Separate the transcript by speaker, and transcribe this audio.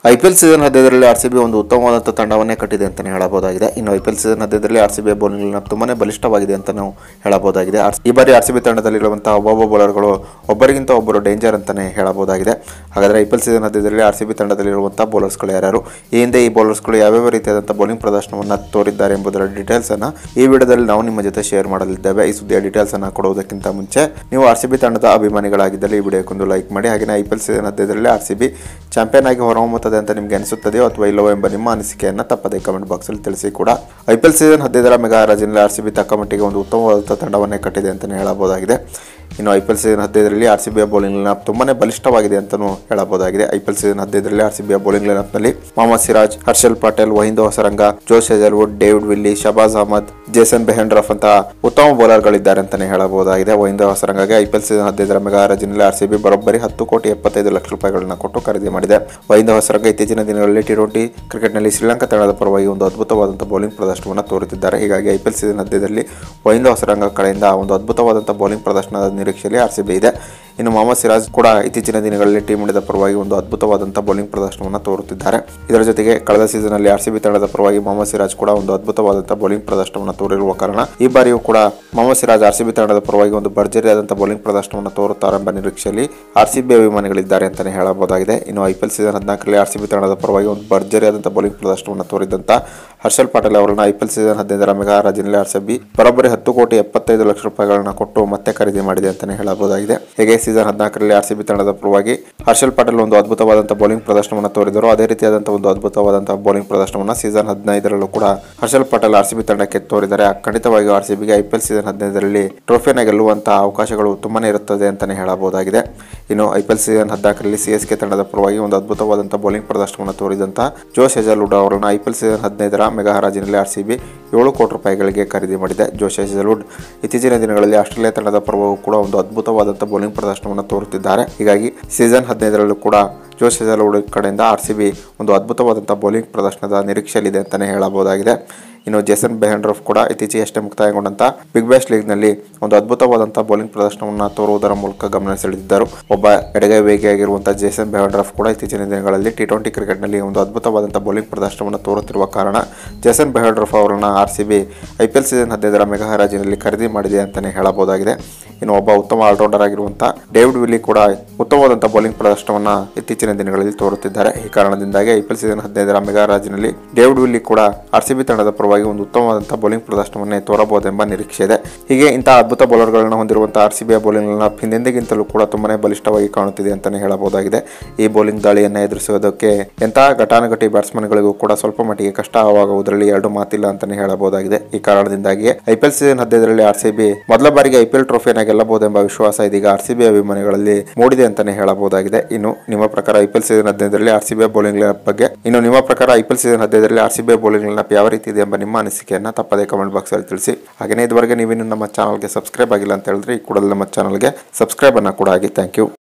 Speaker 1: I P L season ಹದಿನೈದರಲ್ಲಿ R C B ಒಂದು ಉತ್ತಮವಾದಂಥ ತಂಡವನ್ನೇ ಕಟ್ಟಿದೆ ಅಂತಲೇ ಹೇಳಬಹುದಾಗಿದೆ ಇನ್ನು ಐ ಪಿ ಎಲ್ ಸೀಸನ್ ಹದಿನೈದರಲ್ಲಿ ಆರ್ ಸಿ ಬಿ ಬೌಲಿಂಗ್ ತುಂಬಾನೇ ಬಲಿಷ್ಠವಾಗಿದೆ ಅಂತ ನಾವು ಹೇಳಬಹುದಾಗಿದೆ ಆರ್- ಈ ಬಾರಿ ಆರ್ ಸಿ ಬಿ ತಂಡದಲ್ಲಿರುವಂತಹ ಒಬ್ಬೊಬ್ಬ ಬೌಲರ್ಗಳು ಒಬ್ಬರಿಗಿಂತ ಒಬ್ಬರು ಡೇಂಜರ್ ಅಂತಲೇ ಹೇಳಬಹುದಾಗಿದೆ ಹಾಗಾದರೆ ಐ ಪಿ ಎಲ್ ಸೀಸನ್ ಹದಿನೈದರಲ್ಲಿ ಆರ್ ಸಿ ಬಿ ತಂಡದಲ್ಲಿರುವಂತಹ ಬೌಲರ್ಸ್ಗಳು ಯಾರ್ಯಾರು ಈ ಹಿಂದೆ ಈ ಬೌಲರ್ಸ್ಗಳು ಯಾವ್ಯಾವ ರೀತಿಯಾದಂಥ ಬೌಲಿಂಗ್ ಪ್ರದರ್ಶನವನ್ನು ತೋರಿದ್ದಾರೆ ಎಂಬುದರ ಡೀಟೇಲ್ಸ್ ಅನ್ನ ಈ ವಿಡಿಯೋದಲ್ಲಿ ನಾವು ನಿಮ್ಮ ಜೊತೆ ಶೇರ್ ಮಾಡಲಿದ್ದೇವೆ ಈ ಸುದ್ದಿಯ ಡೀಟೇಲ್ಸ್ ಅನ್ನ ಕೊಡುವುದಕ್ಕಿಂತ ಮುಂಚೆ ನೀವು ಆರ್ ಸಿ ಬಿ ತಂಡದ ಅಭಿಮಾನಿಗಳಾಗಿದ್ದಲ್ಲಿ ಈ ವಿಡಿಯೋಕ್ಕೊಂದು ಲೈಕ್ ಮಾಡಿ ಹಾಗೆ ಐ ಪಿ ಎಲ್ ಸೀಸನ್ ಹದಿನೈದರಲ್ಲಿ ಆರ್ ಸಿ ಬಿ ಚಾಂಪಿಯನ್ ಆಗಿ ಹೊರಹೊಮ್ಮುತ್ತದೆ ಅಂತ ನಿಮಗೆ ಅನಿಸುತ್ತದೆಯೋ ಅಥವಾ ಇಲ್ಲವೋ ಎಂಬ ನಿಮ್ಮ ಅನಿಸಿಕೆಯನ್ನು ತಪ್ಪದೇ ಕಮೆಂಟ್ ಬಾಕ್ಸಲ್ಲಿ ತಿಳಿಸಿ ಕೂಡ ಐ ಪಿ ಎಲ್ ಸೀಸನ್ ಹದಿನೈದರ ಮೆಗಾ ಹರಾಜಿನಲ್ಲಿ ಆರ್ ಸಿ ಬಿ ತಕ್ಕ ಮಟ್ಟಿಗೆ ಒಂದು ಉತ್ತಮವಾದ ತಂಡವನ್ನೇ ಕಟ್ಟಿದೆ ಅಂತಲೇ ಹೇಳಬಹುದಾಗಿದೆ ಇನ್ನು ಐ ಪಿ ಎಲ್ ಸೀಸನ್ ಹದಿನೈದರಲ್ಲಿ ಆರ್ ಸಿ ಬಿಯ ಬೌಲಿಂಗ್ ಲೈನಪ್ ತುಂಬಾನೇ ಬಲಿಷ್ಠವಾಗಿದೆ ಅಂತಲೂ ಹೇಳಬಹುದಾಗಿದೆ ಐ ಪಿ ಎಲ್ ಸೀಸನ್ ಹದಿನೈದರಲ್ಲಿ ಆರ್ ಸಿ ಬಿಯ ಬೌಲಿಂಗ್ ಲೈನಪ್ನಲ್ಲಿ Mohammed Siraj Harshal Patel Wanindu Hasaranga Josh Hazlewood David Willey Shahbaz Ahmed Jason Behrendorff ಅಂತ ಉತ್ತಮ ಬೌಲರ್ಗಳಿದ್ದಾರೆ ಅಂತಾನೆ ಹೇಳಬಹುದಾಗಿದೆ ವಹಿಂದ್ ಹೊಸರಂಗಗೆ ಐ ಪಿ ಎಲ್ ಸೀಸನ್ ಹದಿನೈದರ ಮೆಗಾ ಹರಾಜಿನಲ್ಲಿ ಆರ್ ಸಿ ಬಿ ಬರೋಬ್ಬರಿ ಹತ್ತು ಕೋಟಿ ಎಪ್ಪತ್ತೈದು ಲಕ್ಷ ರೂಪಾಯಿಗಳನ್ನ ಕೊಟ್ಟು ಖರೀದಿ ಮಾಡಿದೆ ವಹಿಂದ್ ಹೊಸರಂಗ ಇತ್ತೀಚಿನ ದಿನಗಳಲ್ಲಿ ಟಿ ಟ್ವೆಂಟಿ ಕ್ರಿಕೆಟ್ನಲ್ಲಿ ಶ್ರೀಲಂಕಾ ತಂಡದ ಪರವಾಗಿ ಒಂದು ಅದ್ಭುತವಾದಂಥ ಬೌಲಿಂಗ್ ಪ್ರದರ್ಶನವನ್ನು ತೋರುತ್ತಿದ್ದಾರೆ ಹೀಗಾಗಿ ಐ ಪಿ ಎಲ್ ಸೀಸನ್ ಹದಿನೈದರಲ್ಲಿ ವಹಿಂದ್ ಹೊಸರಂಗ ಕಡೆಯಿಂದ ಒಂದು ಅದ್ಭುತವಾದಂಥ ಬೌಲಿಂಗ್ ಪ್ರದರ್ಶನದ ನಿರೀಕ್ಷೆಯಲ್ಲಿ ಆರ್ ಸಿ ಬಿ ಇದೆ ಇನ್ನು ಮೊಹಮ್ಮದ್ ಸಿರಾಜ್ ಕೂಡ ಇತ್ತೀಚಿನ ದಿನಗಳಲ್ಲಿ ಟೀಮ್ ಇಂಡಿಯಾದ ಪರವಾಗಿ ಒಂದು ಅದ್ಭುತವಾದಂಥ ಬೌಲಿಂಗ್ ಪ್ರದರ್ಶನವನ್ನು ತೋರುತ್ತಿದ್ದಾರೆ ಇದರ ಜೊತೆಗೆ ಕಳೆದ ಸೀಸನ್ನಲ್ಲಿ ಆರ್ ಸಿ ಬಿ ತಂಡದ ಪರವಾಗಿ ಮೊಹಮ್ಮದ್ ಸಿರಾಜ್ ಕೂಡ ಒಂದು ಅದ್ಭುತವಾದಂಥ ಬೌಲಿಂಗ್ ಪ್ರದರ್ಶನವನ್ನು ತೋರಿರುವ ಕಾರಣ ಈ ಬಾರಿಯೂ ಕೂಡ Mohammed Siraj R C B ತಂಡದ ಪರವಾಗಿ ಒಂದು ಭರ್ಜರಿಯಾದಂಥ ಬೌಲಿಂಗ್ ಪ್ರದರ್ಶನವನ್ನು ತೋರುತ್ತಾರೆಂಬ ನಿರೀಕ್ಷೆಯಲ್ಲಿ ಆರ್ ಸಿ ಬಿ ಅಭಿಮಾನಿಗಳಿದ್ದಾರೆ ಅಂತಲೇ ಹೇಳಬಹುದಾಗಿದೆ ಇನ್ನು ಐ ಪಿ ಎಲ್ ಸೀಸನ್ ಹದಿನಾಲ್ಕರಲ್ಲಿ ಆರ್ ಸಿ ಬಿ ತಂಡದ ಪರವಾಗಿ ಒಂದು ಭರ್ಜರಿಯಾದಂಥ ಬೌಲಿಂಗ್ ಪ್ರದರ್ಶನವನ್ನು ತೋರಿದಂಥ ಹರ್ಷಲ್ ಪಟೇಲ್ ಅವರನ್ನ ಐ ಪಿ ಎಲ್ ಸೀಸನ್ ಹದಿನೈದರ ಮೆಗಾ ಹರಾಜಿನಲ್ಲಿ ಆರ್ ಸಿ ಬಿ ಬರೋಬ್ಬರಿ ಹತ್ತು ಕೋಟಿ ಎಪ್ಪತ್ತೈದು ಲಕ್ಷ ರೂಪಾಯಿಗಳನ್ನ ಕೊಟ್ಟು ಮತ್ತೆ ಖರೀದಿ ಮಾಡಿದೆ ಅಂತಲೇ ಹೇಳಬಹುದಾಗಿದೆ ಹೇಗೆ ಸೀಸನ್ ಹದಿನಾಲ್ಕರಲ್ಲಿ ಆರ್ ಸಿ ಬಿ ತಂಡದ ಪರವಾಗಿ ಹರ್ಷಲ್ ಪಟೇಲ್ ಒಂದು ಅದ್ಭುತವಾದಂಥ ಬೌಲಿಂಗ್ ಪ್ರದರ್ಶನವನ್ನು ತೋರಿದರು ಅದೇ ರೀತಿಯಾದಂಥ ಒಂದು ಅದ್ಭುತವಾದಂಥ ಬೌಲಿಂಗ್ ಪ್ರದರ್ಶನವನ್ನು ಸೀಸನ್ ಹದಿನೈದರಲ್ಲೂ ಕೂಡ Harshal Patel R C B ತಂಡಕ್ಕೆ ತೋರಿದರೆ ಖಂಡಿತವಾಗಿಯೂ ಆರ್ ಸಿ ಬಿಗೆ ಐ ಪಿ ಎಲ್ ಸೀಸನ್ ಹದಿನೈದರಲ್ಲಿ ಟ್ರೋಫಿಯನ್ನು ಗೆಲ್ಲುವಂತಹ ಅವಕಾಶಗಳು ತುಂಬಾನೇ ಇರುತ್ತದೆ ಅಂತಲೇ ಹೇಳಬಹುದಾಗಿದೆ ಇನ್ನು ಐ ಪಿ ಎಲ್ ಸೀಸನ್ ಹದಿನಾಲ್ಕರಲ್ಲಿ ಸಿ ಎಸ್ ಕೆ ತಂಡದ ಪರವಾಗಿ ಒಂದು ಅದ್ಭುತವಾದಂಥ ಬೌಲಿಂಗ್ ಪ್ರದರ್ಶನವನ್ನು ತೋರಿದಂಥ ಜೋಶ್ ಹೆಜಲ್ವುಡ್ ಅವರನ್ನು ಐ ಪಿ ಎಲ್ ಸೀಸನ್ ಹದಿನೈದರ ಮೆಗಾ ಹರಾಜಿನಲ್ಲಿ ಆರ್ ಸಿ ಬಿ ಏಳು ಕೋಟಿ ರೂಪಾಯಿಗಳಿಗೆ ಖರೀದಿ ಮಾಡಿದೆ ಜೋಶ್ ಹೆಜಲ್ವುಡ್ ಇತ್ತೀಚಿನ ದಿನಗಳಲ್ಲಿ ಆಸ್ಟ್ರೇಲಿಯಾ ತಂಡದ ಪರವೂ ಕೂಡ ಒಂದು ಅದ್ಭುತವಾದಂಥ ಬೌಲಿಂಗ್ ಪ್ರದರ್ಶನವನ್ನು ತೋರುತ್ತಿದ್ದಾರೆ ಹೀಗಾಗಿ ಸೀಸನ್ ಹದಿನೈದರಲ್ಲೂ ಕೂಡ ಜೋಶ್ ಹೆಜಲ್ವುಡ್ ಕಡೆಯಿಂದ ಆರ್ ಸಿ ಬಿ ಒಂದು ಅದ್ಭುತವಾದಂಥ ಬೌಲಿಂಗ್ ಪ್ರದರ್ಶನದ ನಿರೀಕ್ಷೆಯಲ್ಲಿದೆ ಅಂತಲೇ ಹೇಳಬಹುದಾಗಿದೆ ಇನ್ನು ಜೇಸನ್ ಬೆಹೆಂಡ್ರಫ್ ಕೂಡ ಇತ್ತೀಚೆಗೆ ಅಷ್ಟೇ ಮುಕ್ತಾಯಗೊಂಡಂತ ಬಿಗ್ ಬ್ಯಾಶ್ ಲೀಗ್ನಲ್ಲಿ ಒಂದು ಅದ್ಭುತವಾದಂಥ ಬೌಲಿಂಗ್ ಪ್ರದರ್ಶನವನ್ನು ತೋರುವುದರ ಮೂಲಕ ಗಮನ ಸೆಳೆದಿದ್ದರು ಒಬ್ಬ ಎಡಗೈ ವೇಗಿಯಾಗಿರುವಂಥ ಜೇಸನ್ ಬೆಹೆಂಡ್ರಫ್ ಕೂಡ ಇತ್ತೀಚಿನ ದಿನಗಳಲ್ಲಿ ಟಿ ಟ್ವೆಂಟಿ ಕ್ರಿಕೆಟ್ನಲ್ಲಿ ಒಂದು ಅದ್ಭುತವಾದಂಥ ಬೌಲಿಂಗ್ ಪ್ರದರ್ಶನವನ್ನು ತೋರುತ್ತಿರುವ ಕಾರಣ ಜೇಸನ್ ಬೆಹೆಂಡ್ರಫ್ ಅವರನ್ನು R C B I P L season ಹದಿನೈದರ ಮೆಗಾ ಹರಾಜಿನಲ್ಲಿ ಖರೀದಿ ಮಾಡಿದೆ ಅಂತಲೇ ಹೇಳಬಹುದಾಗಿದೆ ಇನ್ನು ಒಬ್ಬ ಉತ್ತಮ ಆಲ್ರೌಂಡರ್ ಆಗಿರುವಂಥ ಡೇವಿಡ್ ವಿಲ್ಲಿ ಕೂಡ ಉತ್ತಮವಾದಂಥ ಬೌಲಿಂಗ್ ಪ್ರದರ್ಶನವನ್ನು ಇತ್ತೀಚಿನ ದಿನಗಳಲ್ಲಿ ತೋರುತ್ತಿದ್ದಾರೆ ಈ ಕಾರಣದಿಂದಾಗಿ ಐ ಪಿ ಎಲ್ ಸೀಸನ್ ಹದಿನೈದರ ಮೆಗಾ ಹರಾಜಿನಲ್ಲಿ ಡೇವಿಡ್ ವಿಲ್ಲಿ ಕೂಡ ಆರ್ ಸಿ ಬಿ ತಂಡದ ಪರವಾಗಿ ಒಂದು ಉತ್ತಮವಾದಂಥ ಬೌಲಿಂಗ್ ಪ್ರದರ್ಶನವನ್ನೇ ತೋರಬಹುದೆಂಬ ನಿರೀಕ್ಷೆ ಇದೆ ಹೀಗೆ ಇಂತಹ ಅದ್ಭುತ ಬೌಲರ್ಗಳನ್ನು ಹೊಂದಿರುವಂತಹ ಆರ್ ಸಿ ಬಿಯ ಬೌಲಿಂಗ್ ಲೈನಪ್ ಹಿಂದೆಂದಿಗಿಂತಲೂ ಕೂಡ ತುಂಬಾನೇ ಬಲಿಷ್ಠವಾಗಿ ಕಾಣುತ್ತಿದೆ ಅಂತಲೇ ಹೇಳಬಹುದಾಗಿದೆ ಈ ಬೌಲಿಂಗ್ ದಾಳಿಯನ್ನು ಎದುರಿಸುವುದಕ್ಕೆ ಎಂತಹ ಘಟಾನುಘಟಿ ಬ್ಯಾಟ್ಸ್ಮನ್ಗಳಿಗೂ ಕೂಡ ಸ್ವಲ್ಪ ಮಟ್ಟಿಗೆ ಕಷ್ಟವಾಗುವುದರಲ್ಲಿ ಎರಡು ಮಾತಿಲ್ಲ ಅಂತಲೇ ಹೇಳಬಹುದಾಗಿದೆ ಈ ಕಾರಣದಿಂದಾಗಿ ಐ ಪಿ ಎಲ್ ಸೀಸನ್ ಹದಿನೈದರಲ್ಲಿ ಆರ್ ಸಿ ಬಿ ಮೊದಲ ಬಾರಿಗೆ ಐ ಪಿ ಎಲ್ ಟ್ರೋಫಿಯನ್ನು ಗೆಲ್ಲಬಹುದೆಂಬ ವಿಶ್ವಾಸ ಇದೀಗ ಆರ್ ಸಿ ಬಿ ಅಭಿಮಾನಿಗಳಲ್ಲಿ ಮೂಡಿದೆ ಅಂತಾನೆ ಹೇಳಬಹುದಾಗಿದೆ ಇನ್ನು ನಿಮ್ಮ ಪ್ರಕಾರ ಐ ಪಿ ಎಲ್ ಸೀಸನ್ ಹದಿನೈದರಲ್ಲಿ R C B bowling lineup ಬಗ್ಗೆ ಇನ್ನು ನಿಮ್ಮ ಪ್ರಕಾರ ಐ ಪಿ ಎಲ್ ಸೀಸನ್ ಹದಿನೈದರಲ್ಲಿ R C B bowling lineup ಯಾವ ರೀತಿ ಇದೆ ಎಂಬ ನಿಮ್ಮ ಅನಿಸಿಕೆಯನ್ನು ತಪ್ಪದೇ ಕಮೆಂಟ್ ಬಾಕ್ಸಲ್ಲಿ ತಿಳಿಸಿ ಹಾಗೆಯೇ ಇದುವರೆಗೆ ನೀವಿನ್ನು ನಮ್ಮ ಚಾನಲ್ಗೆ ಸಬ್ಸ್ಕ್ರೈಬ್ ಆಗಿಲ್ಲ ಅಂತ ಹೇಳಿದ್ರೆ ಈ ಕೂಡಲೇ ನಮ್ಮ ಚಾನಲ್ಗೆ ಸಬ್ಸ್ಕ್ರೈಬ್ ಅನ್ನು ಕೂಡ ಆಗಿ ಥ್ಯಾಂಕ್ ಯು